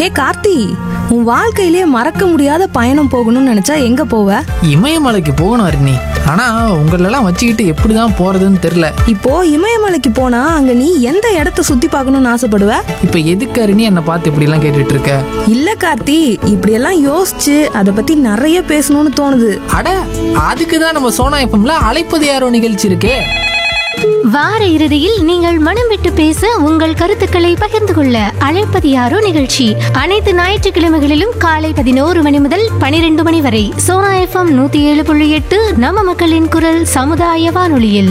ஹே கார்த்தி உன் வாழ்க்கையிலே மறக்க முடியாத பயணம் போகணும்னு நினைச்சா எங்க போவ இமயமலைக்கு போகணும் அருணி ஆனா உங்களெல்லாம் வச்சுக்கிட்டு எப்படிதான் போறதுன்னு தெரியல இப்போ இமயமலைக்கு போனா அங்க நீ எந்த இடத்த சுத்தி பார்க்கணும்னு ஆசைப்படுவ இப்ப எதுக்கு அருணி என்னை பார்த்து இப்படி எல்லாம் கேட்டுட்டு இருக்க இல்ல கார்த்தி இப்படியெல்லாம் யோசிச்சு அதை பத்தி நிறைய பேசணும்னு தோணுது அட அதுக்கு தான் நம்ம சோனா எஃப்எம்ல அழைப்பது யாரோ நிகழ்ச்சி இருக்கே வார இறுதியில் நீங்கள் மனம் விட்டு பேச உங்கள் கருத்துக்களை பகிர்ந்து கொள்ள அழைப்பது யாரோ நிகழ்ச்சி அனைத்து ஞாயிற்றுக்கிழமைகளிலும் காலை பதினோரு மணி முதல் பனிரெண்டு மணி வரை சோனா எஃப்எம் நூத்தி ஏழு புள்ளி எட்டு நம்ம மக்களின் குரல் சமுதாய வானொலியில்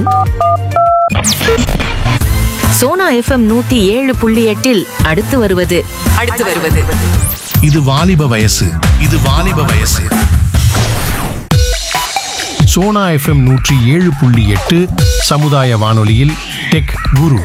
சோனா எஃப்எம் நூத்தி ஏழு புள்ளி எட்டில் அடுத்து வருவது அடுத்து வருவது இது வாலிப வயசு இது வாலிப வயசு சோனா எஃப்எம் நூற்றி ஏழு புள்ளி எட்டு சமுதாய வானொலியில் டெக் குரு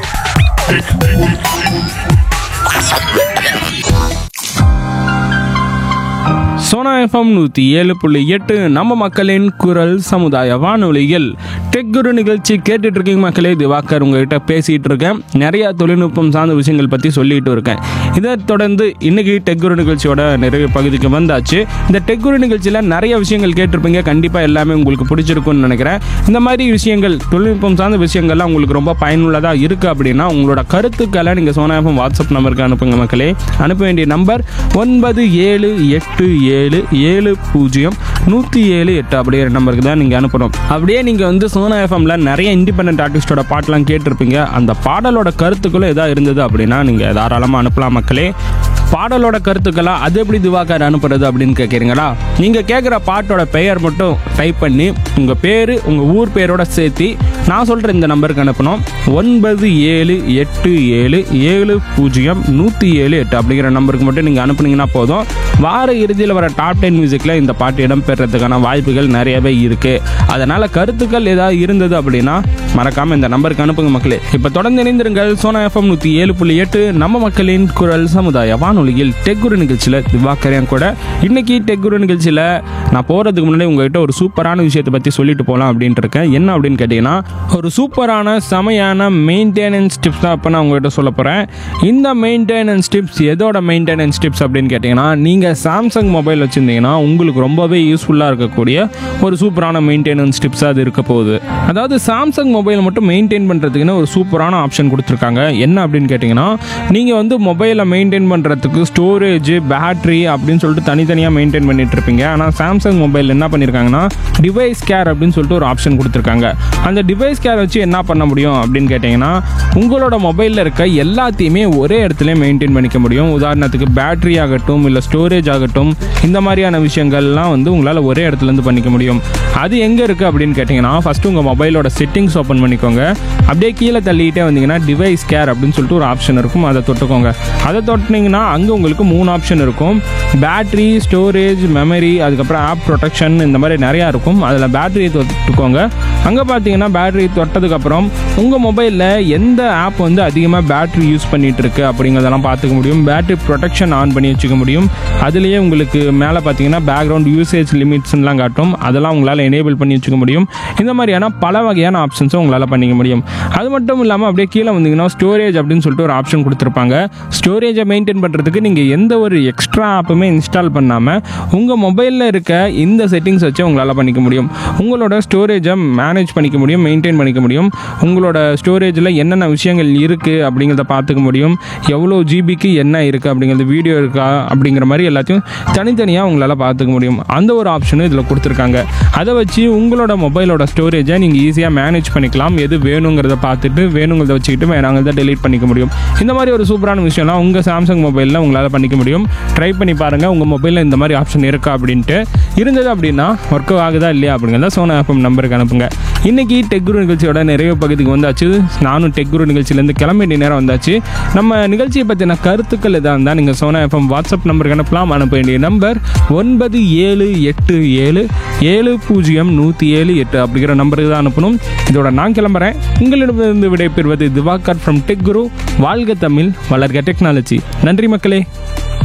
சோனா எஃப்எம் நூற்றி ஏழு புள்ளி எட்டு நம்ம மக்களின் குரல் சமுதாய வானொலிகள் டெக் குரு நிகழ்ச்சி கேட்டுட்டு இருக்கீங்க மக்களே திவாகர் உங்ககிட்ட பேசிகிட்டு இருக்கேன் நிறைய தொழில்நுட்பம் சார்ந்த விஷயங்கள் பற்றி சொல்லிட்டு இருக்கேன் இதை தொடர்ந்து இன்னைக்கு டெக் குரு நிகழ்ச்சியோட நிறைய பகுதிக்கு வந்தாச்சு இந்த டெக் குரு நிகழ்ச்சியில் நிறைய விஷயங்கள் கேட்டிருப்பீங்க கண்டிப்பாக எல்லாமே உங்களுக்கு பிடிச்சிருக்கும்னு நினைக்கிறேன் இந்த மாதிரி விஷயங்கள் தொழில்நுட்பம் சார்ந்த விஷயங்கள்லாம் உங்களுக்கு ரொம்ப பயனுள்ளதாக இருக்குது அப்படின்னா உங்களோட கருத்துக்களை நீங்கள் சோனா எஃப்எம் வாட்ஸ்அப் நம்பருக்கு அனுப்புங்க மக்களே அனுப்ப வேண்டிய நம்பர் ஒன்பது ஏழு எட்டு ஏழு ஏழு பூஜ்ஜியம் நூற்றி ஏழு எட்டு அப்படிங்கிற நம்பருக்கு தான் நீங்கள் அனுப்பணும் அப்படியே நீங்கள் வந்து சோனா எஃப்எம்ல நிறைய இண்டிபெண்டன்ட் ஆர்டிஸ்டோட பாட்டெலாம் கேட்டிருப்பீங்க அந்த பாடலோட கருத்துக்களும் எதாவது இருந்தது அப்படின்னா நீங்கள் தாராளமாக அனுப்பலாம் மக்களே பாடலோட கருத்துக்களா அது எப்படி திவாகர் அனுப்புறது அப்படின்னு கேட்குறீங்களா நீங்கள் கேட்குற பாட்டோட பெயர் மட்டும் டைப் பண்ணி உங்கள் பேர் உங்கள் ஊர் பேரோட சேர்த்து நான் சொல்கிற இந்த நம்பருக்கு அனுப்பணும் ஒன்பது ஏழு எட்டு ஏழு ஏழு பூஜ்ஜியம் நூற்றி ஏழு எட்டு அப்படிங்கிற நம்பருக்கு மட்டும் நீங்கள் அனுப்புனீங்கன்னா போதும் வார இறுதியில் வர டாப் டென் மியூசிக்கில் இந்த பாட்டு இடம்பெறதுக்கான வாய்ப்புகள் நிறையவே இருக்குது அதனால் கருத்துக்கள் ஏதாவது இருந்தது அப்படின்னா மறக்காமல் இந்த நம்பருக்கு அனுப்புங்க மக்களே இப்போ தொடர்ந்து இணைந்திருங்கள் சோனா எஃப்எம் நூற்றி ஏழு புள்ளி எட்டு நம்ம மக்களின் குரல் சமுதாய வானொலியில் டெக்குரு நிகழ்ச்சியில் திவாக்கரையன் கூட இன்னைக்கு டெக்குரு நிகழ்ச்சியில் நான் போகிறதுக்கு முன்னாடி உங்ககிட்ட ஒரு சூப்பரான விஷயத்தை பற்றி சொல்லிட்டு போகலாம் அப்படின்ட்டு இருக்கேன் என்ன அப்படின்னு கேட்டிங்கன்னா ஒரு சூப்பரான செமையான மெயின்டெனன்ஸ் டிப்ஸ் தான் இப்போ நான் உங்ககிட்ட சொல்ல போகிறேன் இந்த மெயின்டெனன்ஸ் டிப்ஸ் எதோட மெயின்டெனன்ஸ் டிப்ஸ் அப்படின்னு கேட்டிங்கன்னா நீங்கள் சாம்சங் மொபைல் வச்சுருந்தீங்கன்னா உங்களுக்கு ரொம்பவே யூஸ்ஃபுல்லாக இருக்கக்கூடிய ஒரு சூப்பரான மெயின்டெனன்ஸ் டிப்ஸ் அது இருக்க போகுது அதாவது சாம்சங் மொபைல் மட்டும் மெயின்டைன் பண்ணுறதுக்குன்னு ஒரு சூப்பரான ஆப்ஷன் கொடுத்துருக்காங்க என்ன அப்படின்னு கேட்டிங்கன்னா நீங்கள் வந்து மொபைலை மெயின்டைன் பண்ணுறதுக்கு ஸ்டோரேஜ் பேட்டரி அப்படின்னு சொல்லிட்டு தனித்தனியாக மெயின்டைன் பண்ணிட்டு இருப்பீங்க ஆனால் சாம்சங் மொபைல் என்ன பண்ணியிருக்காங்கன்னா டிவைஸ் கேர் அப்படின்னு சொல்லிட்டு ஒரு ஆப்ஷன் கொடுத்துருக்காங்க அந்த டிவைஸ் கேர் வச்சு என்ன பண்ண முடியும் அப்படின்னு கேட்டிங்கன்னா உங்களோட மொபைலில் இருக்க எல்லாத்தையுமே ஒரே இடத்துல மெயின்டைன் பண்ணிக்க முடியும் உதாரணத்துக்கு பேட்டரி ஆகட்டும் இல்லை ஸ்டோரேஜ் ஆகட்டும் இந்த மாதிரியான விஷயங்கள்லாம் வந்து உங்களால் ஒரே இடத்துல இருந்து பண்ணிக்க முடியும் அது எங்கே இருக்குது அப்படின்னு கேட்டிங்கன்னா ஃபஸ்ட்டு உங்கள் மொபைலோட செட்டிங்ஸ் ஓப்பன் பண்ணிக்கோங்க அப்படியே கீழே தள்ளிக்கிட்டே வந்தீங்கன்னா டிவைஸ் கேர் அப்படின்னு சொல்லிட்டு ஒரு ஆப்ஷன் இருக்கும் அதை தொட்டுக்கோங்க அதை தொட்டினீங்கன்னா அங்கே உங்களுக்கு மூணு ஆப்ஷன் இருக்கும் பேட்டரி ஸ்டோரேஜ் மெமரி அதுக்கப்புறம் ஆப் ப்ரொடெக்ஷன் இந்த மாதிரி நிறையா இருக்கும் அதில் பேட்டரியை தொட்டுக்கோங்க அங்கே பார்த்தீங்கன்னா பேட்டரி தொட்டதுக்கப்புறம் உங்கள் மொபைலில் எந்த ஆப் வந்து அதிகமாக பேட்டரி யூஸ் பண்ணிட்டு இருக்கு அப்படிங்கிறதெல்லாம் பார்த்துக்க முடியும் பேட்டரி ப்ரொடெக்ஷன் ஆன் பண்ணி வச்சுக்க முடியும் அதுலேயே உங்களுக்கு மேலே பார்த்தீங்கன்னா பேக்ரவுண்ட் யூசேஜ் லிமிட்ஸ்லாம் காட்டும் அதெல்லாம் உங்களால் எனேபிள் பண்ணி வச்சுக்க முடியும் இந்த மாதிரியான பல வகையான ஆப்ஷன்ஸும் உங்களால் பண்ணிக்க முடியும் அது மட்டும் இல்லாமல் அப்படியே கீழே வந்தீங்கன்னா ஸ்டோரேஜ் அப்படின்னு சொல்லிட்டு ஒரு ஆப்ஷன் கொடுத்துருப்பாங்க ஸ்டோரேஜை மெயின்டைன் பண்ணுறதுக்கு நீங்கள் எந்த ஒரு எக்ஸ்ட்ரா ஆப்புமே இன்ஸ்டால் பண்ணாமல் உங்கள் மொபைலில் இருக்க இந்த செட்டிங்ஸ் வச்சு உங்களால் பண்ணிக்க முடியும் உங்களோட ஸ்டோரேஜை மேனேஜ் பண்ணிக்க முடியும் மெயின்டைன் பண்ணிக்க முடியும் உங்களோட ஸ்டோரேஜில் என்னென்ன விஷயங்கள் இருக்குது அப்படிங்கிறத பார்த்துக்க முடியும் எவ்வளோ ஜிபிக்கு என்ன இருக்குது அப்படிங்கிறது வீடியோ இருக்கா அப்படிங்கிற மாதிரி எல்லாத்தையும் தனித்தனியாக உங்களால் பார்த்துக்க முடியும் அந்த ஒரு ஆப்ஷனும் இதில் கொடுத்துருக்காங்க அதை வச்சு உங்களோட மொபைலோட ஸ்டோரேஜை நீங்கள் ஈஸியாக மேனேஜ் பண்ணிக்கலாம் எது வேணுங்கிறத பார்த்துட்டு வேணுங்கிறத வச்சுக்கிட்டு வேணாங்கிறத டெலீட் பண்ணிக்க முடியும் இந்த மாதிரி ஒரு சூப்பரான விஷயம்லாம் உங்கள் சாம்சங் மொபைலில் உங்களால் பண்ணிக்க முடியும் ட்ரை பண்ணி பாருங்கள் உங்கள் மொபைலில் இந்த மாதிரி ஆப்ஷன் இருக்கா அப்படின்ட்டு இருந்தது அப்படின்னா ஒர்க் ஆகுதா இல்லையா அப்படிங்கிறத சோனா எஃப்எம் நம்பருக்கு அனுப்புங்க இன்னைக்கு டெக்குரு நிகழ்ச்சியோட நிறைய பகுதிக்கு வந்தாச்சு நானும் டெக்குரு நிகழ்ச்சியிலேருந்து கிளம்ப வேண்டிய நேரம் வந்தாச்சு நம்ம நிகழ்ச்சியை பற்றின கருத்துக்கள் எதாக இருந்தால் நீங்கள் சோனா எஃப்எம் வாட்ஸ்அப் நம்பருக்கு அனுப்பலாம் அனுப்ப வேண்டிய நம்பர் ஒன்பது ஏழு எட்டு ஏழு ஏழு பூஜ்ஜியம் நூற்றி ஏழு எட்டு அப்படிங்கிற நம்பருக்கு தான் அனுப்பணும் இதோட நான் கிளம்புறேன் உங்களிடமிருந்து விடைபெறுவது திவாகர் ஃப்ரம் டெக் குரு வாழ்க தமிழ் வளர்க டெக்னாலஜி நன்றி மக்களே